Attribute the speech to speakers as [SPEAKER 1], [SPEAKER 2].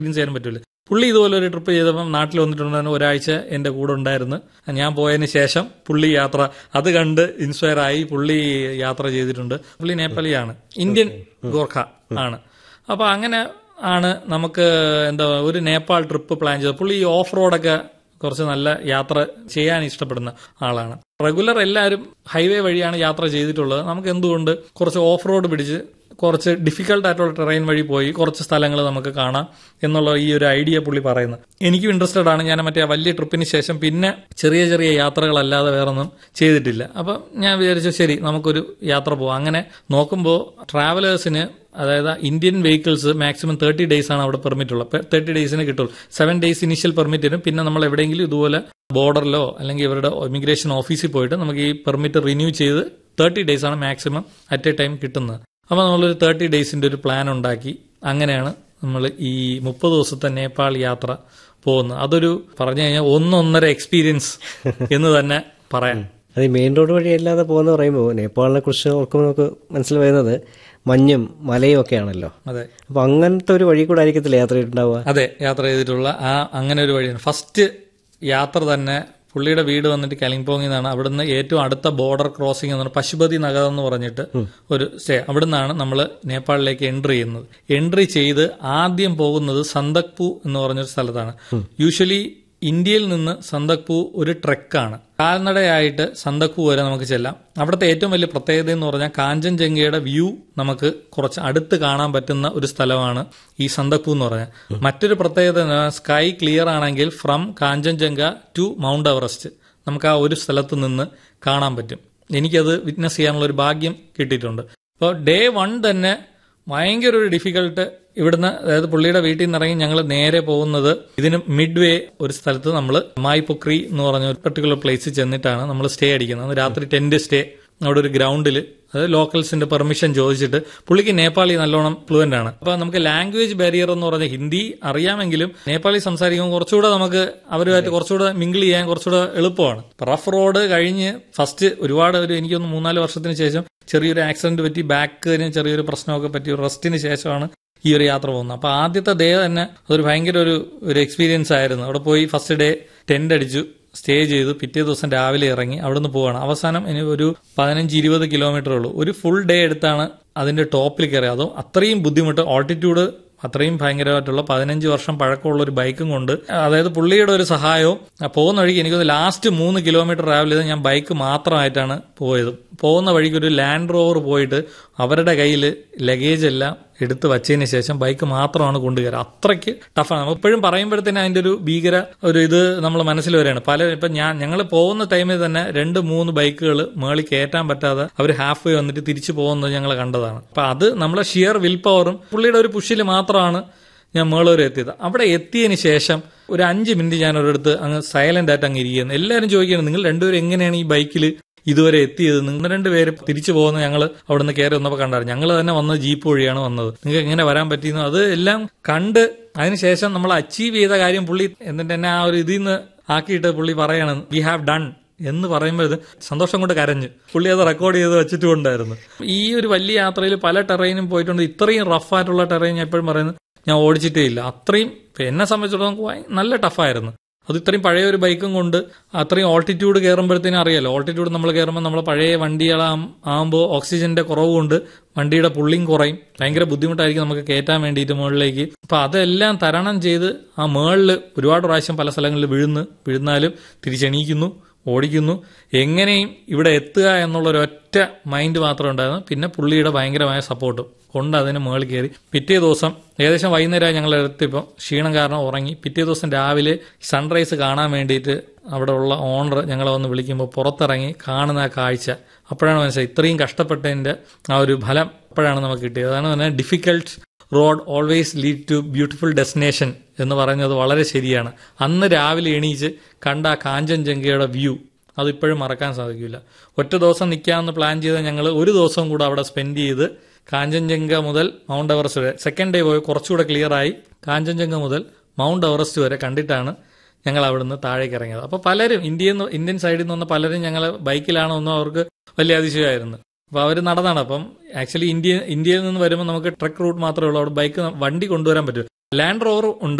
[SPEAKER 1] experience ചെയ്യാൻ പറ്റില്ല പുള്ളി ഇതുപോലെ ഒരു ട്രിപ്പ് ചെയ്തപ്പം നാട്ടിൽ വന്നിട്ടുണ്ടായിരുന്നു ഒരാഴ്ച എന്റെ കൂടെ ഉണ്ടായിരുന്നു ഞാൻ പോയതിന് ശേഷം പുള്ളി യാത്ര അത് കണ്ട് ഇൻസ്പയർ ആയി പുള്ളി യാത്ര ചെയ്തിട്ടുണ്ട് പുള്ളി നേപ്പാളിയാണ് ഇന്ത്യൻ ഗോർഖ ആണ് അപ്പൊ അങ്ങനെ ആണ് നമുക്ക് എന്താ ഒരു നേപ്പാൾ ട്രിപ്പ് പ്ലാൻ ചെയ്തത് പുള്ളി ഈ ഓഫ് റോഡൊക്കെ കുറച്ച് നല്ല യാത്ര ചെയ്യാൻ ഇഷ്ടപ്പെടുന്ന ആളാണ് റെഗുലർ എല്ലാവരും ഹൈവേ വഴിയാണ് യാത്ര ചെയ്തിട്ടുള്ളത് നമുക്ക് എന്തുകൊണ്ട് കുറച്ച് ഓഫ് റോഡ് പിടിച്ച് കുറച്ച് ഡിഫിക്കൽട്ട് ആയിട്ടുള്ള ടെറൈൻ വഴി പോയി കുറച്ച് സ്ഥലങ്ങൾ നമുക്ക് കാണാം എന്നുള്ള ഈ ഒരു ഐഡിയ പുള്ളി പറയുന്നത് എനിക്കും ഇൻട്രസ്റ്റഡ് ആണ് ഞാൻ മറ്റേ ആ വലിയ ട്രിപ്പിന് ശേഷം പിന്നെ ചെറിയ ചെറിയ യാത്രകളല്ലാതെ വേറൊന്നും ചെയ്തിട്ടില്ല അപ്പം ഞാൻ വിചാരിച്ചു ശരി നമുക്കൊരു യാത്ര പോവാം അങ്ങനെ നോക്കുമ്പോൾ ട്രാവലേഴ്സിന് അതായത് Indian vehicles maximum thirty days ആണ് അവിടെ പെർമിറ്റ് ഉള്ളത് തേർട്ടി ഡേയ്സിന് കിട്ടുള്ളൂ സെവൻ ഡേയ്സ് ഇനിഷ്യൽ പെർമിറ്റ് തരും പിന്നെ നമ്മൾ എവിടെയെങ്കിലും ഇതുപോലെ ബോർഡറിലോ അല്ലെങ്കിൽ ഇവരുടെ ഇമിഗ്രേഷൻ ഓഫീസിൽ പോയിട്ട് നമുക്ക് ഈ പെർമിറ്റ് റിന്യൂ ചെയ്ത് തേർട്ടി ഡേയ്സ് ആണ് മാക്സിമം അറ്റ് എ ടൈം കിട്ടുന്നത് അപ്പോൾ നമ്മളൊരു തേർട്ടി ഡേയ്സിന്റെ ഒരു പ്ലാൻ ഉണ്ടാക്കി അങ്ങനെയാണ് നമ്മൾ ഈ മുപ്പത് ദിവസത്തെ നേപ്പാൾ യാത്ര പോകുന്നത് അതൊരു പറഞ്ഞു കഴിഞ്ഞാൽ ഒന്നൊന്നര എക്സ്പീരിയൻസ് എന്ന് തന്നെ പറയാം
[SPEAKER 2] അത് ഈ മെയിൻ റോഡ് വഴി അല്ലാതെ പോകുന്ന പറയുമ്പോൾ നേപ്പാളിനെ കുറിച്ച് ഓർക്കുമ്പോൾ നമുക്ക് മനസ്സിൽ വരുന്നത് മഞ്ഞും മലയും ഒക്കെ ആണല്ലോ
[SPEAKER 1] അതെ
[SPEAKER 2] അപ്പൊ അങ്ങനത്തെ ഒരു വഴി കൂടെ ആയിരിക്കത്തില്ല യാത്ര ചെയ്തിട്ടുണ്ടാവുക
[SPEAKER 1] അതെ യാത്ര ചെയ്തിട്ടുള്ള ആ അങ്ങനെ ഒരു വഴിയാണ് ഫസ്റ്റ് യാത്ര തന്നെ പുള്ളിയുടെ വീട് വന്നിട്ട് കലിംപോങ്ങിൽ നിന്നാണ് അവിടുന്ന് ഏറ്റവും അടുത്ത ബോർഡർ ക്രോസിംഗ് എന്ന് പറഞ്ഞാൽ പശുപതി നഗർ എന്ന് പറഞ്ഞിട്ട് ഒരു സ്റ്റേ അവിടുന്നാണ് നമ്മൾ നേപ്പാളിലേക്ക് എൻട്രി ചെയ്യുന്നത് എൻട്രി ചെയ്ത് ആദ്യം പോകുന്നത് സന്തക്പു എന്ന് പറഞ്ഞൊരു സ്ഥലത്താണ് യൂഷ്വലി ഇന്ത്യയിൽ നിന്ന് സന്തക്പു ഒരു ട്രെക്കാണ് കാൽനടയായിട്ട് സന്തക്പു വരെ നമുക്ക് ചെല്ലാം അവിടുത്തെ ഏറ്റവും വലിയ പ്രത്യേകത എന്ന് പറഞ്ഞാൽ കാഞ്ചൻജംഗയുടെ വ്യൂ നമുക്ക് കുറച്ച് അടുത്ത് കാണാൻ പറ്റുന്ന ഒരു സ്ഥലമാണ് ഈ സന്തക്പു എന്ന് പറഞ്ഞാൽ മറ്റൊരു പ്രത്യേകത സ്കൈ ക്ലിയർ ആണെങ്കിൽ from Kanchenjunga to Mount Everest നമുക്ക് ആ ഒരു സ്ഥലത്ത് നിന്ന് കാണാൻ പറ്റും എനിക്കത് വിറ്റ്നസ് ചെയ്യാനുള്ള ഒരു ഭാഗ്യം കിട്ടിയിട്ടുണ്ട് അപ്പോൾ ഡേ വൺ തന്നെ ഭയങ്കര ഒരു ഡിഫിക്കൽട്ട് ഇവിടുന്ന് അതായത് പുള്ളിയുടെ വീട്ടിൽ നിന്ന് ഇറങ്ങി ഞങ്ങൾ നേരെ പോകുന്നത് ഇതിന് മിഡ് വേ ഒരു സ്ഥലത്ത് നമ്മൾ മായ്പൊക്രി എന്ന് പറഞ്ഞ ഒരു പെർട്ടിക്കുലർ പ്ലേസിൽ ചെന്നിട്ടാണ് നമ്മൾ സ്റ്റേ അടിക്കുന്നത് അന്ന് രാത്രി ടെന്റ് സ്റ്റേ അവിടെ ഒരു ഗ്രൗണ്ടിൽ അത് ലോക്കൽസിന്റെ പെർമിഷൻ ചോദിച്ചിട്ട് പുള്ളിക്ക് നേപ്പാളി നല്ലോണം ഫ്ലുവന്റ് ആണ് അപ്പൊ നമുക്ക് ലാംഗ്വേജ് ബാരിയർ എന്ന് പറഞ്ഞ ഹിന്ദി അറിയാമെങ്കിലും നേപ്പാളി സംസാരിക്കുമ്പോൾ കുറച്ചുകൂടെ നമുക്ക് അവരുമായിട്ട് കുറച്ചുകൂടെ മിങ്കിൾ ചെയ്യാൻ കുറച്ചുകൂടെ എളുപ്പമാണ് റഫ് റോഡ് കഴിഞ്ഞ് ഫസ്റ്റ് ഒരുപാട് ഒരു എനിക്കൊന്ന് മൂന്നാല് വർഷത്തിന് ശേഷം ചെറിയൊരു ആക്സിഡന്റ് പറ്റി ബാക്കിന് ചെറിയൊരു പ്രശ്നമൊക്കെ പറ്റി ഒരു റെസ്റ്റിന് ശേഷമാണ് ഈ ഒരു യാത്ര പോകുന്നത് അപ്പൊ ആദ്യത്തെ ഡേ തന്നെ അതൊരു ഭയങ്കര ഒരു ഒരു എക്സ്പീരിയൻസ് ആയിരുന്നു അവിടെ പോയി ഫസ്റ്റ് ഡേ ടെന്റ് അടിച്ചു സ്റ്റേ ചെയ്തു പിറ്റേ ദിവസം രാവിലെ ഇറങ്ങി അവിടുന്ന് പോവാണ് അവസാനം ഇനി ഒരു പതിനഞ്ച് ഇരുപത് കിലോമീറ്റർ ഉള്ളൂ ഒരു ഫുൾ ഡേ എടുത്താണ് അതിന്റെ ടോപ്പിൽ കയറി അതോ അത്രയും ബുദ്ധിമുട്ട് ഓൾട്ടിറ്റ്യൂഡ് അത്രയും ഭയങ്കരമായിട്ടുള്ള പതിനഞ്ച് വർഷം പഴക്കമുള്ള ഒരു ബൈക്കും കൊണ്ട് അതായത് പുള്ളിയുടെ ഒരു സഹായവും പോകുന്ന വഴിക്ക് എനിക്കൊന്ന് ലാസ്റ്റ് മൂന്ന് കിലോമീറ്റർ ട്രാവൽ ചെയ്ത് ഞാൻ ബൈക്ക് മാത്രമായിട്ടാണ് പോയത് പോകുന്ന വഴിക്ക് ഒരു ലാൻഡ് റോവർ പോയിട്ട് അവരുടെ കയ്യിൽ ലഗേജ് എല്ലാം എടുത്ത് വച്ചതിന് ശേഷം ബൈക്ക് മാത്രമാണ് കൊണ്ടുകയറുക അത്രയ്ക്ക് ടഫാണ് എപ്പോഴും പറയുമ്പോഴത്തേന് അതിന്റെ ഒരു ഭീകര ഒരു ഇത് നമ്മൾ മനസ്സിൽ വരികയാണ് പല ഇപ്പൊ ഞാൻ ഞങ്ങൾ പോകുന്ന ടൈമിൽ തന്നെ രണ്ട് മൂന്ന് ബൈക്കുകൾ മേളിൽ കയറ്റാൻ പറ്റാതെ അവർ ഹാഫ് വേ വന്നിട്ട് തിരിച്ചു പോകുന്നത് ഞങ്ങൾ കണ്ടതാണ് അപ്പൊ അത് നമ്മളെ ഷിയർ വിൽ പവറും പുള്ളിയുടെ ഒരു പുഷിൽ മാത്രമാണ് ഞാൻ മേളൂർ എത്തിയത് അവിടെ എത്തിയതിന് ശേഷം ഒരു അഞ്ച് മിനിറ്റ് ഞാൻ ഒരിടത്ത് അങ്ങ് സൈലന്റ് ആയിട്ട് അങ്ങ് ഇരിക്കുന്നു എല്ലാവരും ചോദിക്കുകയാണ് നിങ്ങൾ രണ്ടുപേരും എങ്ങനെയാണ് ഈ ബൈക്കിൽ ഇതുവരെ എത്തിയത് നിങ്ങൾ രണ്ടുപേര് തിരിച്ചു പോകുന്ന ഞങ്ങൾ അവിടെ നിന്ന് കയറി വന്നപ്പോൾ കണ്ടായിരുന്നു ഞങ്ങൾ തന്നെ വന്നത് ജീപ്പ് വഴിയാണ് വന്നത് നിങ്ങൾക്ക് എങ്ങനെ വരാൻ പറ്റിയെന്ന് അത് എല്ലാം കണ്ട് അതിനുശേഷം നമ്മൾ അച്ചീവ് ചെയ്ത കാര്യം പുള്ളി എന്നിട്ട് എന്നെ ആ ഒരു ഇതിൽ നിന്ന് ആക്കിയിട്ട് പുള്ളി പറയാണ് വി ഹാവ് ഡൺ എന്ന് പറയുമ്പോൾ ഇത് സന്തോഷം കൊണ്ട് കരഞ്ഞു പുള്ളി അത് റെക്കോർഡ് ചെയ്ത് വെച്ചിട്ടുണ്ടായിരുന്നു ഈ ഒരു വലിയ യാത്രയിൽ പല ടെറൈനും പോയിട്ടുണ്ട് ഇത്രയും റഫായിട്ടുള്ള ടെറൈൻ ഞാൻ എപ്പോഴും പറയുന്നത് ഞാൻ ഓടിച്ചിട്ടേ ഇല്ല അത്രയും എന്നെ സംബന്ധിച്ചിടത്തോളം നല്ല ടഫായിരുന്നു അത് ഇത്രയും പഴയ ഒരു ബൈക്കും കൊണ്ട് അത്രയും ഓൾട്ടിറ്റ്യൂഡ് കയറുമ്പോഴത്തേനും അറിയാലോ ഓൾട്ടിറ്റ്യൂഡ് നമ്മൾ കയറുമ്പോൾ നമ്മൾ പഴയ വണ്ടികളാകുമ്പോൾ ഓക്സിജന്റെ കുറവ് കൊണ്ട് വണ്ടിയുടെ പുള്ളിങ് കുറയും ഭയങ്കര ബുദ്ധിമുട്ടായിരിക്കും നമുക്ക് കയറ്റാൻ വേണ്ടിയിട്ട് മുകളിലേക്ക് അപ്പൊ അതെല്ലാം തരണം ചെയ്ത് ആ മുകളിൽ ഒരുപാട് പ്രാവശ്യം പല സ്ഥലങ്ങളിൽ വീഴുന്ന് വീഴുന്നാലും തിരിച്ചെണീക്കുന്നു ഓടിക്കുന്നു എങ്ങനെയും ഇവിടെ എത്തുക എന്നുള്ള ഒരു ഒറ്റ മൈൻഡ് മാത്രം ഉണ്ടായിരുന്നു പിന്നെ പുള്ളിയുടെ ഭയങ്കരമായ സപ്പോർട്ടും കൊണ്ട് അതിന് മുകളിൽ കയറി പിറ്റേ ദിവസം ഏകദേശം വൈകുന്നേരമായി ഞങ്ങൾ എത്തിയപ്പോൾ ക്ഷീണം കാരണം ഉറങ്ങി പിറ്റേ ദിവസം രാവിലെ സൺറൈസ് കാണാൻ വേണ്ടിയിട്ട് അവിടെ ഉള്ള ഓണർ ഞങ്ങളെ വന്ന് വിളിക്കുമ്പോൾ പുറത്തിറങ്ങി കാണുന്ന ആ കാഴ്ച അപ്പോഴാണ് മനസ്സിലായി ഇത്രയും കഷ്ടപ്പെട്ടതിന്റെ ആ ഒരു ഫലം അപ്പോഴാണ് നമുക്ക് കിട്ടിയത് അതാണ് പറഞ്ഞാൽ difficult road always lead to beautiful destination എന്ന് പറയുന്നത് വളരെ ശരിയാണ് അന്ന് രാവിലെ എണീച്ച് കണ്ട ആ കാഞ്ചൻജംഗയുടെ വ്യൂ അതിപ്പോഴും മറക്കാൻ സാധിക്കില്ല ഒറ്റ ദിവസം നിൽക്കാമെന്ന് പ്ലാൻ ചെയ്ത ഞങ്ങൾ ഒരു ദിവസം കൂടെ അവിടെ സ്പെൻഡ് ചെയ്ത് കാഞ്ചൻജംഗ മുതൽ മൗണ്ട് എവറസ്റ്റ് വരെ സെക്കൻഡ് ഡേ പോയി കുറച്ചുകൂടെ ക്ലിയർ ആയി കാഞ്ചൻജംഗ മുതൽ മൗണ്ട് എവറസ്റ്റ് വരെ കണ്ടിട്ടാണ് ഞങ്ങൾ അവിടുന്ന് താഴേക്ക് ഇറങ്ങിയത് അപ്പോൾ പലരും ഇന്ത്യയിൽ നിന്ന് ഇന്ത്യൻ സൈഡിൽ നിന്ന് വന്ന പലരും ഞങ്ങൾ ബൈക്കിലാണോ ഒന്നും അവർക്ക് വലിയ അതിശയമായിരുന്നു അപ്പോൾ അവർ നടന്നാണ് അപ്പം ആക്ച്വലി ഇന്ത്യ ഇന്ത്യയിൽ നിന്ന് വരുമ്പോൾ നമുക്ക് ട്രക്ക് റൂട്ട് മാത്രമേ ഉള്ളൂ അവിടെ ബൈക്ക് വണ്ടി കൊണ്ടുവരാൻ പറ്റും ലാൻഡ് റോവർ ഉണ്ട്